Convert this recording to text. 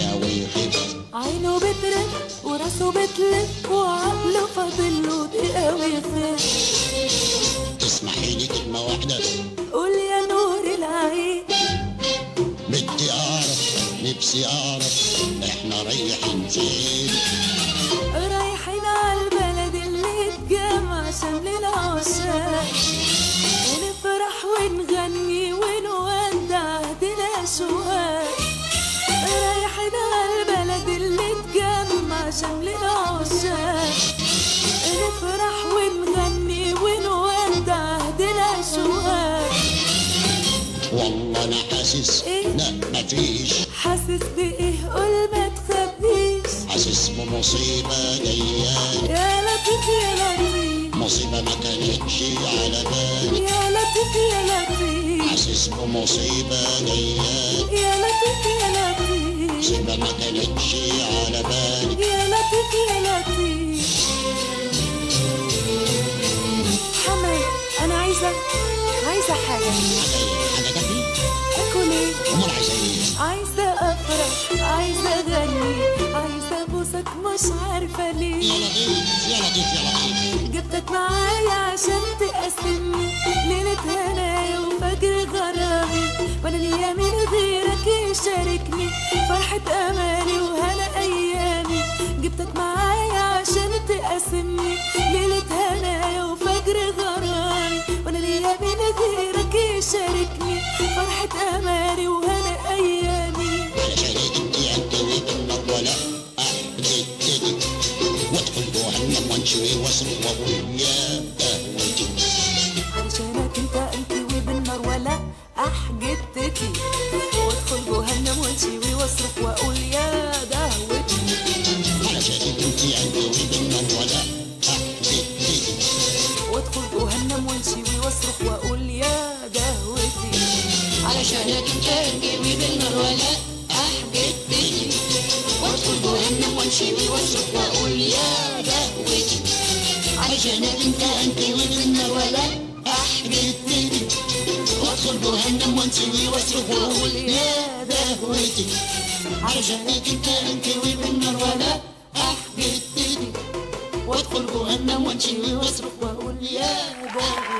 ويخف عينه بترف وراسه بتلف وعقله فاضله دقيقة ويخف تسمحي لي كلمة واحدة قول يا نور العين بدي أعرف نفسي أعرف إحنا رايحين فين رايحين على البلد اللي اتجمع شمل العشاق نفرح ونغني ونودع دنا شواق رايحين على البلد اللي اتجمع شمل العشاق نفرح ونغني ونودع دنا شواق والله أنا حاسس إيه؟ لا مفيش حاسس بإيه قول ما تخبيش حاسس بمصيبة جاية يا لطيف يا لطيف مصيبة ما كانتش على بالي يا لطيف يا لطيف حاسس بمصيبة جاية يا لطيف يا لطيف مصيبة ما كانتش على بالي يا لطيف يا لطيف حمد انا عايزه عايزه حاجه حاجة حاجة تانية اكل ايه أمال عايزة إيه؟ عايزه افرح عايزه اغني عايزه ابوسك مش عارفه ليه يا لطيف يا لطيف يا لطيف جبتك معايا عشان تقسمني ليلة هنايا وفجر غرامي وانا ليا من غيرك يشاركني فرحة امالي وهنا ايامي جبتك معايا عشان تقسمني ليلة هنايا وفجر غرامي وانا ليا من غيرك يشاركني فرحة امالي وهنا ايامي علشان انت انتوي بالنار ولا احدد وادخل جهنم وانشوي واصرخ واقول يا قهوتي علشانك انت انكوي بالنار ولا احجتكي وادخل جهنم وانشوي واصرخ واقول يا دهوتي علشان انت انتوي بالنار ولا احدد وادخل جهنم وانشوي واصرخ واقول يا دهوتي علشانك انت انجوي بالنار ولا احجد بيتي وادخل جهنم وانشوي واصرخ واقول يا دهوتي علشانك انت انجوي بالنار ولا احجد بيتي وادخل جهنم وانشوي واصرخ واقول يا دهوتي علشانك انت انجوي بالنار ولا احجد بيتي وادخل جهنم وانشوي واصرخ واقول يا دهوتي